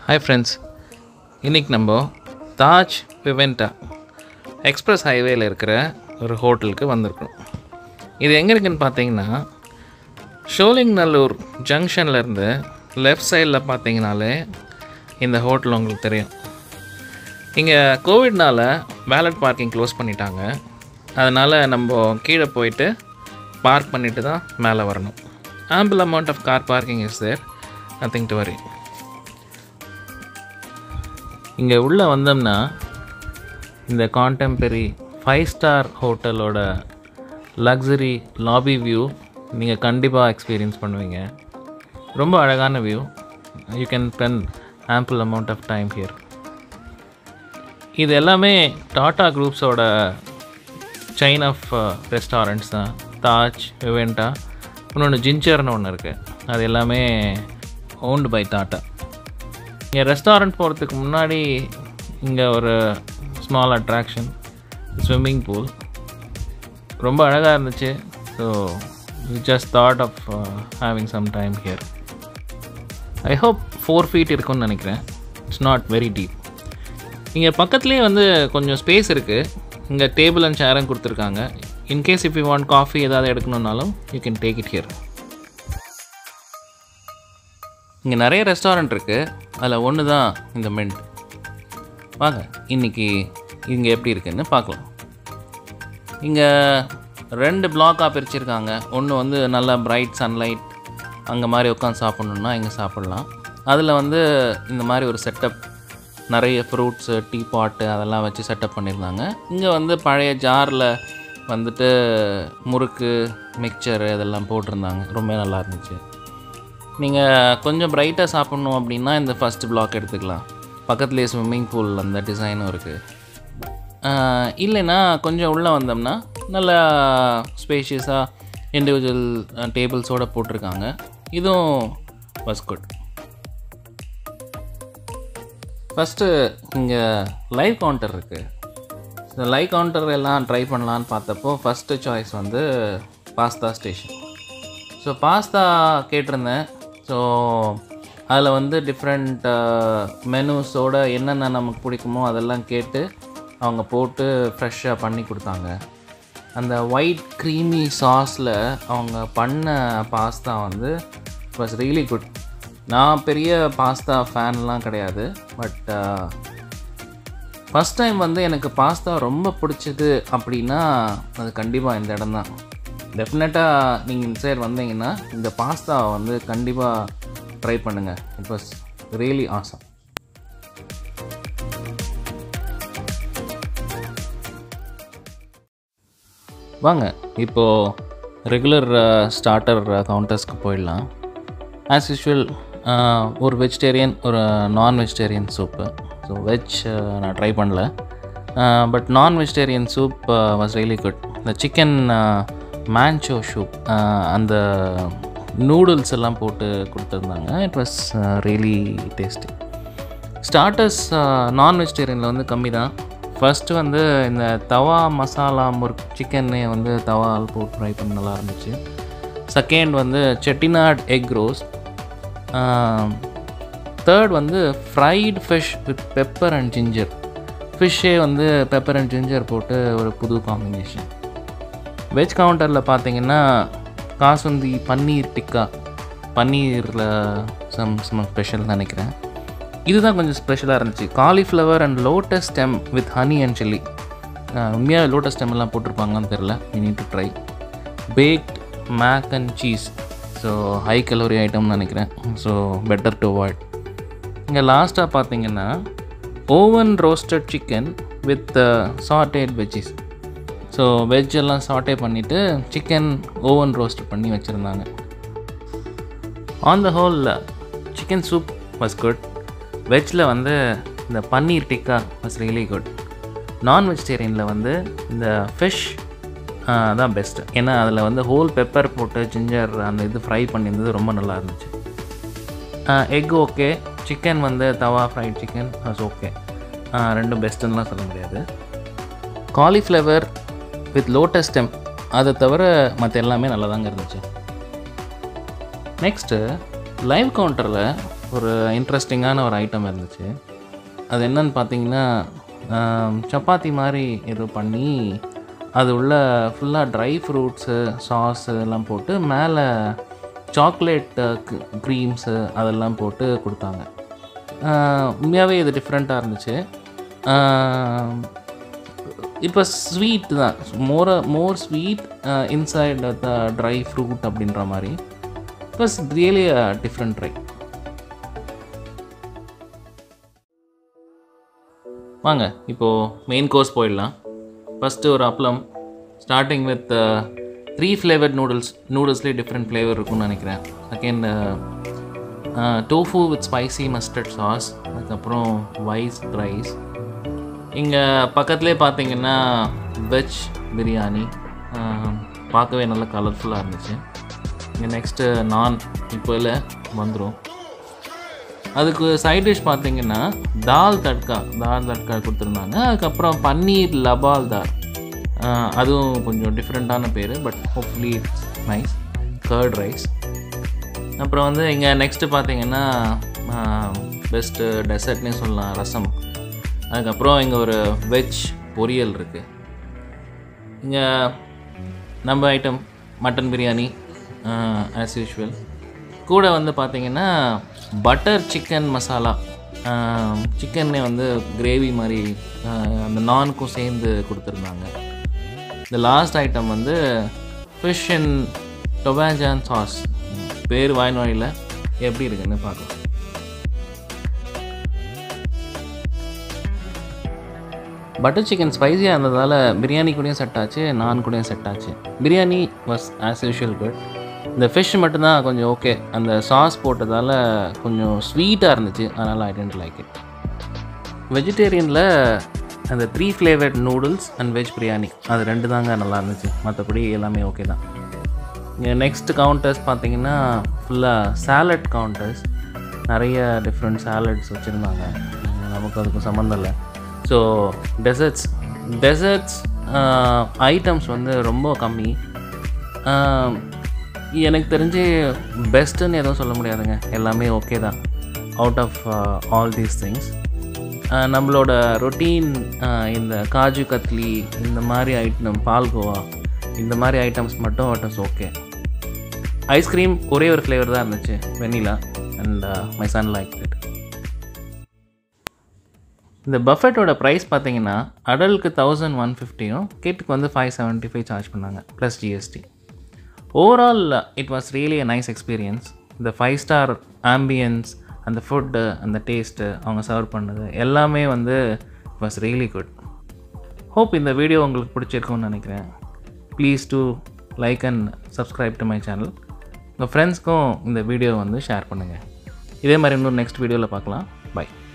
hi friends இன்றைக்கி நம்ம Taj விவெண்டா express ஹைவேல இருக்கிற ஒரு ஹோட்டலுக்கு வந்திருக்கோம் இது எங்கே இருக்குன்னு பார்த்தீங்கன்னா ஷோலிங்நல்லூர் ஜங்ஷன்ல இருந்து லெஃப்ட் சைடில் பார்த்தீங்கனாலே இந்த ஹோட்டல் உங்களுக்கு தெரியும் இங்கே கோவிட்னால வேலட் பார்க்கிங் க்ளோஸ் பண்ணிட்டாங்க அதனால் நம்ம கீழே போயிட்டு பார்க் பண்ணிட்டு தான் மேலே வரணும் ample amount of car parking is there nothing to worry இங்கே உள்ளே வந்தோம்னா இந்த கான்டெம்பரரி ஃபைவ் ஸ்டார் ஹோட்டலோட லக்ஸரி லாபி வியூ நீங்கள் கண்டிப்பாக எக்ஸ்பீரியன்ஸ் பண்ணுவீங்க ரொம்ப அழகான view you can spend ample amount of time here இது எல்லாமே டாடா குரூப்ஸோட செயின் ஆஃப் ரெஸ்டாரண்ட்ஸ் தான் தாஜ் விவெண்டா இன்னொன்று ஜிஞ்சர்னு ஒன்று இருக்குது அது எல்லாமே ஓன்டு பை டாட்டா இங்கே ரெஸ்டாரண்ட் போகிறதுக்கு முன்னாடி இங்கே ஒரு ஸ்மால் அட்ராக்ஷன் ஸ்விம்மிங் பூல் ரொம்ப அழகாக இருந்துச்சு so just thought of having some time here I hope four feet இருக்கும்னு நினைக்கிறேன் இட்ஸ் நாட் வெரி டீப் இங்கே பக்கத்துலேயே வந்து கொஞ்சம் ஸ்பேஸ் இருக்குது இங்கே டேபிள் அண்ட் சேரும் கொடுத்துருக்காங்க in case if you want coffee ஏதாவது எடுக்கணுன்னாலும் you can take it here இங்கே நிறைய ரெஸ்டாரண்ட் இருக்குது அதில் ஒன்று தான் இந்த மென்ட் வாங்க இன்றைக்கி இங்கே எப்படி இருக்குன்னு பார்க்கலாம் இங்கே ரெண்டு பிளாக்காக பிரிச்சிருக்காங்க ஒன்று வந்து நல்லா பிரைட் சன்லைட் அங்கே மாதிரி உட்காந்து சாப்பிட்ணுன்னா இங்கே சாப்பிட்லாம் அதில் வந்து இந்த மாதிரி ஒரு செட்டப் நிறைய ஃப்ரூட்ஸு டீ பாட்டு அதெல்லாம் வச்சு செட்டப் பண்ணியிருந்தாங்க இங்கே வந்து பழைய ஜாரில் வந்துட்டு முறுக்கு மிக்சரு இதெல்லாம் போட்டிருந்தாங்க ரொம்ப நல்லா இருந்துச்சு நீங்கள் கொஞ்சம் பிரைட்டாக சாப்பிட்ணும் அப்படின்னா இந்த ஃபஸ்ட் பிளாக் எடுத்துக்கலாம் பக்கத்துலேயே ஸ்விம்மிங் பூல் அந்த டிசைனும் இருக்குது இல்லைன்னா கொஞ்சம் உள்ளே வந்தோம்னா நல்லா ஸ்பேஷியஸாக இண்டிவிஜுவல் டேபிள்ஸோடு போட்டிருக்காங்க இதுவும் வாஸ் குட் ஃபஸ்ட்டு இங்கே லைவ் கவுண்டர் இருக்குது இந்த லைவ் கவுண்டர் எல்லாம் ட்ரை பண்ணலான்னு பார்த்தப்போ ஃபஸ்ட்டு சாய்ஸ் வந்து பாஸ்தா ஸ்டேஷன் ஸோ பாஸ்தா கேட்டிருந்தேன் ஸோ அதில் வந்து டிஃப்ரெண்ட் மெனூஸோட என்னென்ன நமக்கு பிடிக்குமோ அதெல்லாம் கேட்டு அவங்க போட்டு ஃப்ரெஷ்ஷாக பண்ணி கொடுத்தாங்க அந்த ஒயிட் க்ரீமி சாஸில் அவங்க பண்ண பாஸ்தா வந்து வாஸ் ரியலி குட் நான் பெரிய பாஸ்தா ஃபேன்லாம் கிடையாது பட் ஃபஸ்ட் டைம் வந்து எனக்கு பாஸ்தா ரொம்ப பிடிச்சது அப்படின்னா அது கண்டிப்பாக இந்த இடம் தான் டெஃபினட்டாக நீங்கள் இந்த சைடு வந்தீங்கன்னா இந்த பாஸ்தாவை வந்து கண்டிப்பாக ட்ரை பண்ணுங்கள் இட் வாஸ் ரியலி ஆசம் வாங்க இப்போது ரெகுலர் ஸ்டார்டர் கவுண்டர்ஸ்க்கு போயிடலாம் ஆஸ் யூஷுவல் ஒரு வெஜிடேரியன் ஒரு non vegetarian soup so veg நான் ட்ரை பண்ணல but non vegetarian soup was really good இந்த சிக்கன் மேன்ச்சோ சூப் அந்த நூடுல்ஸ் எல்லாம் போட்டு கொடுத்துருந்தாங்க it was really tasty starters non வெஜிடேரியனில் வந்து கம்மி தான் ஃபஸ்ட்டு வந்து இந்த தவா மசாலா முறுக் சிக்கன்னே வந்து தவால் போட்டு ஃப்ரை பண்ண நல்லா இருந்துச்சு செகண்ட் வந்து செட்டிநாட் எக் ரோஸ்ட் தேர்ட் வந்து fried fish with pepper and ginger ஃபிஷ்ஷே வந்து பெப்பர் அண்ட் ஜிஞ்சர் போட்டு ஒரு புது காம்பினேஷன் வெஜ் கவுண்டரில் பார்த்தீங்கன்னா காசுந்தி பன்னீர் டிக்கா பன்னீரில் சம் சம் ஸ்பெஷல் நினைக்கிறேன் இதுதான் கொஞ்சம் ஸ்பெஷலாக இருந்துச்சு cauliflower and lotus stem with honey and chilli உண்மையாக லோட்டஸ் ஸ்டெம் எல்லாம் போட்டிருப்பாங்கன்னு தெரில you need to try baked mac and cheese so high calorie ஐட்டம்னு நினைக்கிறேன் ஸோ பெட்டர் டு அவாய்ட் இங்கே லாஸ்ட்டாக பார்த்தீங்கன்னா oven roasted chicken with sauteed veggies so veg எல்லாம் சாட்டே பண்ணிவிட்டு சிக்கன் ஓவன் ரோஸ்ட் பண்ணி வச்சுருந்தாங்க on the whole chicken soup was good வெஜ்ஜில் வந்து இந்த paneer tikka was really good நான் வெஜிடேரியனில் வந்து இந்த ஃபிஷ் தான் பெஸ்ட்டு ஏன்னா அதில் வந்து ஹோல் பெப்பர் போட்டு ஜிஞ்சர் அந்த இது ஃப்ரை பண்ணியிருந்தது ரொம்ப நல்லா இருந்துச்சு எக் ஓகே சிக்கன் வந்து தவா ஃப்ரைட் சிக்கன் வாஸ் ஓகே ரெண்டும் பெஸ்ட்டுன்னெலாம் சொல்ல முடியாது காலிஃப்ளவர் வித் லோட்டஸ் ஸ்டெம் அதை தவிர மற்ற எல்லாமே நல்லா தாங்க இருந்துச்சு நெக்ஸ்ட்டு லைவ் கவுண்டரில் ஒரு இன்ட்ரெஸ்டிங்கான ஒரு ஐட்டம் இருந்துச்சு அது என்னன்னு பார்த்தீங்கன்னா ஆம், சப்பாத்தி மாதிரி ஏதோ பண்ணி அது உள்ள ஃபுல்லாக ட்ரை ஃப்ரூட்ஸு சாஸ் எல்லாம் போட்டு மேலே சாக்லேட் க்ரீம்ஸு அதெல்லாம் போட்டு கொடுத்தாங்க ஆஹ், உண்மையாகவே இது டிஃப்ரெண்ட்டாக இருந்துச்சு இப்போ ஸ்வீட் தான் more more sweet inside the dry fruit அப்படின்ற மாதிரி ப்ளஸ் ரியலி டிஃப்ரெண்ட் ட்ரை வாங்க இப்போது மெயின் கோர்ஸ் போயிடலாம் ஃபஸ்ட்டு ஒரு அப்பளம் starting with three flavoured noodles நூடுல்ஸ்லேயே டிஃப்ரெண்ட் ஃப்ளேவர் இருக்கும்னு நினைக்கிறேன் second tofu with spicy mustard sauce அதுக்கப்புறம் வைஸ் ரைஸ் இங்கே பக்கத்துலேயே பார்த்தீங்கன்னா வெஜ் பிரியாணி ஆஹ், பார்க்கவே நல்லா கலர்ஃபுல்லாக இருந்துச்சு இங்கே நெக்ஸ்ட்டு நான் இப்போ இல்லை வந்துடும் அதுக்கு சைட் டிஷ் பார்த்தீங்கன்னா தால் தட்கா தால் தட்கா கொடுத்துருந்தாங்க அதுக்கப்புறம் பன்னீர் லபால் தால் ஆஹ், அதுவும் கொஞ்சம் டிஃப்ரெண்ட்டான பேர் but hopefully it's nice curd rice அப்புறம் வந்து இங்கே நெக்ஸ்ட்டு பார்த்தீங்கன்னா பெஸ்ட்டு டெசர்ட்னே சொல்லலாம் ரசம் அதுக்கப்புறம் இங்கே ஒரு வெஜ் பொரியல் இருக்குது இங்கே நம்ம item mutton biryani as usual கூட வந்து பார்த்தீங்கன்னா பட்டர் சிக்கன் மசாலா சிக்கன்னே வந்து கிரேவி மாதிரி ஆஹ், அந்த நானுக்கும் சேர்ந்து கொடுத்துருந்தாங்க இந்த லாஸ்ட் ஐட்டம் வந்து ஃபிஷ் அண்ட் டொபாஜான் சாஸ் பேர் வாய் நோயில் எப்படி இருக்குன்னு பார்க்கலாம் பட்டர் சிக்கன் ஸ்பைஸியாக இருந்ததால் பிரியாணி கூடயும் செட் ஆச்சு நான் கூடயும் செட் ஆச்சு biryani was as usual good இந்த ஃபிஷ் மட்டும்தான் கொஞ்சம் ஓகே அந்த சாஸ் போட்டதால் கொஞ்சம் ஸ்வீட்டாக இருந்துச்சு அதனால் ஐ டென்ட் லைக் இட் வெஜிடேரியனில் அந்த three flavoured noodles and veg biryani அது ரெண்டு தாங்க நல்லா இருந்துச்சு மற்றபடி எல்லாமே ஓகே தான் இங்கே நெக்ஸ்ட் கவுண்டர்ஸ் பார்த்தீங்கன்னா ஃபுல்லாக சாலட் கவுண்டர்ஸ் நிறைய டிஃப்ரெண்ட் சாலட்ஸ் வச்சுருந்தாங்க நமக்கு அதுக்கு சம்மந்தம் இல்லை ஸோ டெசர்ட்ஸ் டெசர்ட்ஸ் ஐட்டம்ஸ் வந்து ரொம்ப கம்மி ஆஹ், எனக்கு தெரிஞ்சு பெஸ்ட்டுன்னு எதுவும் சொல்ல முடியாதுங்க எல்லாமே ஓகே தான் out of all these things நம்மளோட ரொட்டீன் இந்த காஜு கத்லி இந்த மாதிரி ஐட்டம் பால்கோவா இந்த மாதிரி ஐட்டம்ஸ் மட்டும் இட் இஸ் ஓகே ஐஸ்கிரீம் ஒரே ஒரு ஃப்ளேவர் தான் இருந்துச்சு vanilla and my son like it இந்த பஃபெட்டோட ப்ரைஸ் பார்த்தீங்கன்னா அடலுக்கு தௌசண்ட் ஒன் ஃபிஃப்டியும் கிட்டுக்கு வந்து ஃபைவ் செவன்ட்டி ஃபைவ் சார்ஜ் பண்ணாங்க plus GST overall it was really a nice experience இந்த ஃபைவ் ஸ்டார் ஆம்பியன்ஸ் அந்த ஃபுட்டு அந்த டேஸ்ட்டு அவங்க சர்வ் பண்ணது எல்லாமே வந்து வாஸ் ரியலி குட் ஹோப் இந்த வீடியோ உங்களுக்கு பிடிச்சிருக்கும்னு நினைக்கிறேன் please do like and subscribe to my channel உங்கள் ஃப்ரெண்ட்ஸ்க்கும் இந்த வீடியோ வந்து ஷேர் பண்ணுங்கள் இதே மாதிரி இன்னும் நெக்ஸ்ட் வீடியோவில் பார்க்கலாம் பை